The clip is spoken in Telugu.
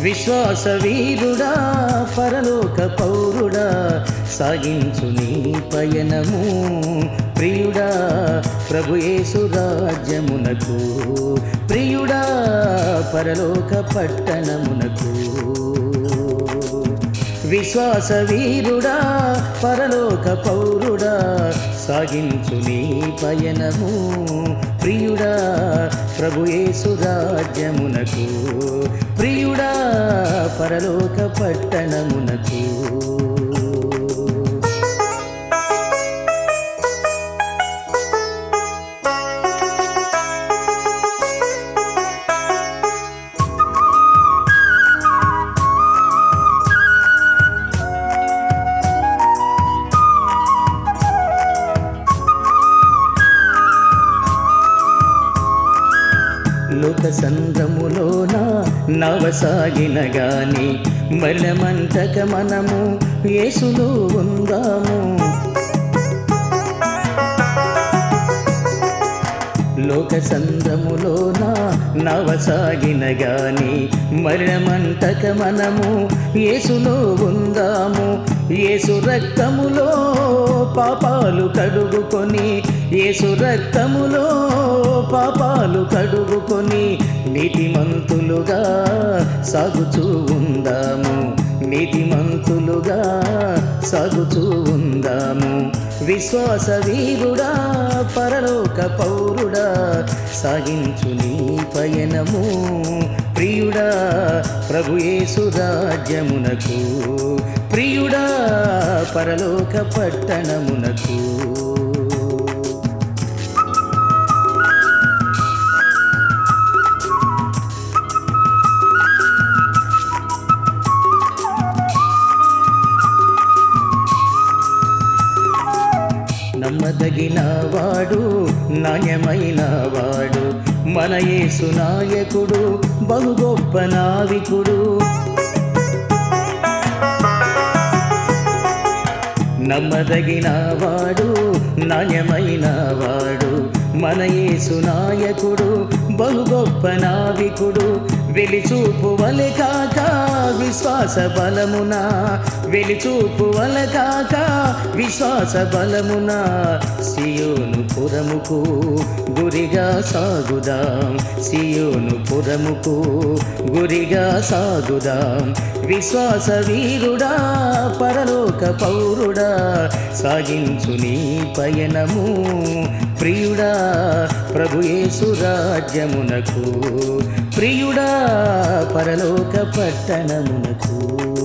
విశ్వాస వీరుడా పరలోక పౌరుడా సాగించు నీ పయనము ప్రియుడా ప్రభు యేసు రాజ్యమునకు ప్రియుడా పరలోక పట్టణమునకు విశ్వాస వీరుడా పరలోక పౌరుడా సాగించు నీ పయనము ప్రియుడా ప్రభు యేసు రాజ్యమునకు ప్రియుడా పరలోక పట్టణమునకు లోక సంద్రములోన నవసాగిన గాని మలమంతక మనము యేసులో ఉందాము లోక సంద్రములోన నవసాగిన గాని మరణమంతక మనము యేసులో ఉందాము యేసు రక్తములో పాపాలు కడుగుకొని యేసు రక్తములో పాపాలు కడుగుకొని నీతిమంతులుగా సాగుచూ ఉందాము నీతిమంతులుగా సాగుచూ ఉందాము విశ్వాస వీరుడా పరలోక పౌరుడా సాగించు నీ పయనము ప్రియుడా ప్రభు యేసు రాజ్యమునకు ప్రియుడా పరలోక పట్టణమునకు నమ్మదగిన వాడు నాణ్యమైన వాడు మన యేసు నాయకుడు బహు గొప్ప నావికుడు నమ్మదగిన వాడు నాణ్యమైన వాడు మన యేసు నాయకుడు బహు గొప్ప నావికుడు వెలిచూపు వలె కాక విశ్వాస బలమున వెలిచూపు వలె కాక విశ్వాస బలమున సియోను పురముకు గురిగా సాగుదాం సియోను పురముకు గురిగా సాగుదాం విశ్వాస వీరుడా పరలోక పౌరుడా సాగించు నీ పయనము ప్రియుడా ప్రభు యేసు రాజ్యమునకు ప్రియుడా పరలోక పట్టణమునకు